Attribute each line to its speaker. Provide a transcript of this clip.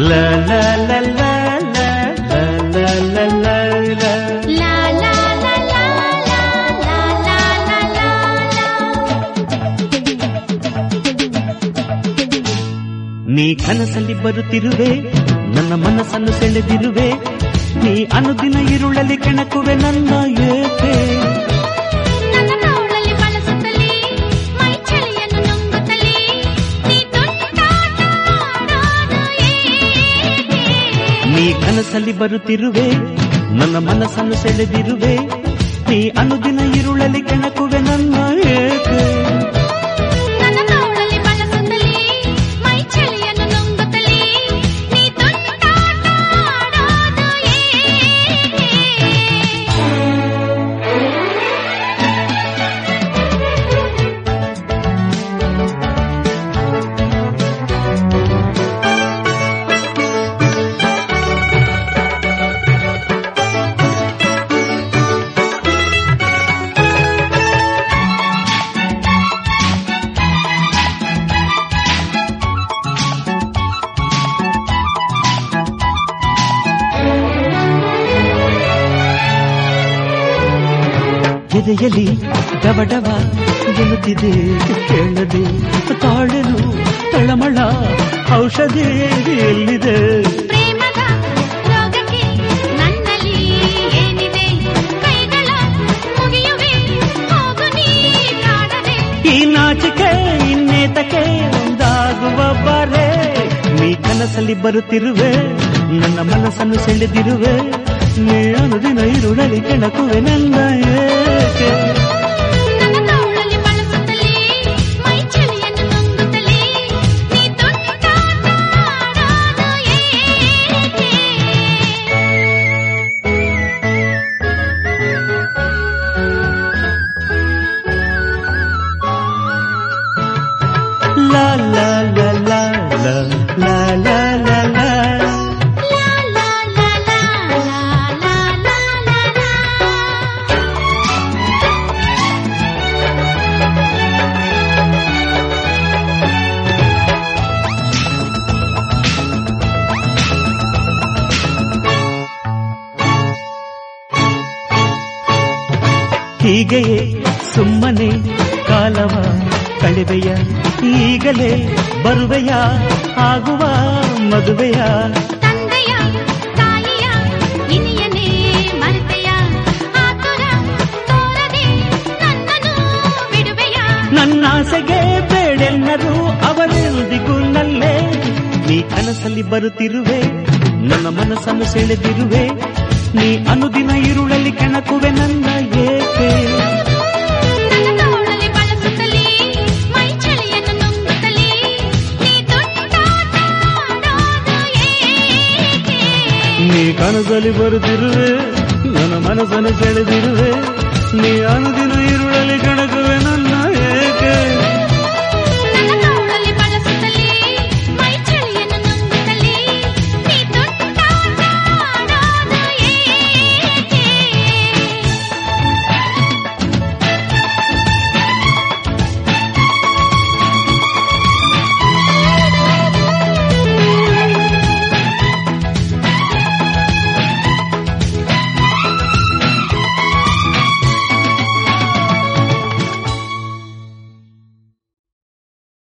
Speaker 1: La la la la la la la la la la.
Speaker 2: ಲಾ ಲಾ ಲಾ ಲಾ ಲಾ ಲಾ ಲಾ ಲಾ ಲಾ ಲಾ.
Speaker 1: ನೀ ಕನಸಲ್ಲಿ ಬರುತ್ತಿರುವೆ ನನ್ನ ಮನಸ್ಸನ್ನು ಸೆಳೆದಿರುವೆ ನೀ ಅನುದಿನ ಇರುಳಲ್ಲಿ ಕೆಣಕುವೆ ನನ್ನ ಏಕೆ
Speaker 2: ನನ್ನ ತೋಳಲ್ಲಿ ಬಳಸುತ್ತಲೇ ಮೈ ಚಳಿಯನ್ನು ನುಂಗುತ್ತಲೇ ನೀ ತುಂಟಾಟ ಆಡೋದು ಏಕೆ?
Speaker 1: ನೀ ಕನಸಲ್ಲಿ ಬರುತ್ತಿರುವೆ ನನ್ನ ಮನಸ್ಸನ್ನು ಸೆಳೆದಿರುವೆ ನೀ ಅನುದಿನ ಇರುಳಲ್ಲಿ ಕೆಣಕುವೆ ನನ್ನ ಏಕೆ
Speaker 2: ನನ್ನ ತೋಳಲ್ಲಿ ಬಳಸುತ್ತಲೇ ಮೈ ಚಳಿಯನ್ನು ನುಂಗುತ್ತಲೇ ನೀ ತುಂಟಾಟ ಆಡೋದು ಏಕೆ?
Speaker 1: ಎದೆಯಲ್ಲಿ ಡಬಡವ ಗೆಲ್ಲುತ್ತಿದೆ ಕೇಳದೆ ತಾಳೆನು ತಳಮಳ ಔಷಧಿ ಎಲ್ಲಿದೆ
Speaker 2: ಪ್ರೇಮದ ರೋಗಕ್ಕೆ ನನ್ನಲ್ಲಿ ಏನಿದೆ ಕೈಗಳ ಮುಗಿಯುವೆ ಹೋಗು ನೀ ಕಾಡದೆ
Speaker 1: ಈ ನಾಚಿಕೆ ಇನ್ನೇತಕ್ಕೆ ಒಂದಾಗುವ ಬಾರೆ ನೀ ಕನಸಲ್ಲಿ ಬರುತ್ತಿರುವೆ ನನ್ನ ಮನಸ್ಸನ್ನು ಸೆಳೆದಿರುವೆ ನೀ ಅನುದಿನ ಇರುಳಲಿ ಕೆಣಕುವೆ ನನ್ನ ಏಕೆ
Speaker 2: ನನ್ನ ತೋಳಲ್ಲಿ ಬಳಸುತ್ತಲೇ ಮೈ ಚಳಿಯನ್ನು ನುಂಗುತ್ತಲೇ ನೀ ತುಂಟಾಟ ಆಡೋದು ಏಕೆ?
Speaker 1: ಲಾ ಲಾ ಲಾ ಲಾ ಲಾ ಲಾ ಲಾ ಲಾ ಲಾ
Speaker 2: ಲಾ ಲಾ ಲಾ ಲಾ ಲಾ ಲಾ ಲಾ ಲಾ ಲಾ.
Speaker 1: ಹೀಗೆಯೇ ಸುಮ್ಮನೆ ಕಾಲವ ಕಳೆವೆಯ ಈಗಲೇ ಬರುವೆಯ ಆಗುವ ಮದುವೆಯ
Speaker 2: ತಂದೆಯ ತಾಯಿಯ ಇನಿಯನೇ ಮರೆತೆಯ ಆತುರ ತೋರದೆ ನನ್ನನ್ನು ಬಿಡುವೆಯ
Speaker 1: ನನ್ನಾಸೆಗೆ ಬೇಡೆಲ್ಲರೂ ಅವರೆಂದಿಗೂ ನಲ್ಲೇ ನೀ ಕನಸಲ್ಲಿ ಬರುತ್ತಿರುವೆ ನನ್ನ ಮನಸ್ಸನ್ನು ಸೆಳೆದಿರುವೆ ನೀ ಅನುದಿನ ಇರುಳಲ್ಲಿ ಕೆಣಕುವೆ ನನ್ನ ಏಕೆ
Speaker 2: ನನ್ನ ತೋಳಲ್ಲಿ ಬಳಸುತ್ತಲೇ ಮೈ ಚಳಿಯನ್ನು ನುಂಗುತ್ತಲೇ ನೀ ತುಂಟಾಟ ಆಡೋದು ಏಕೆ?
Speaker 1: ನೀ ಕನಸಲ್ಲಿ ಬರುತ್ತಿರುವೆ ನನ್ನ ಮನಸ್ಸನ್ನು ಸೆಳೆದಿರುವೆ ನೀ ಅನುದಿನ ಇರುಳಲ್ಲಿ ಕೆಣಕುವೆ ನನ್ನ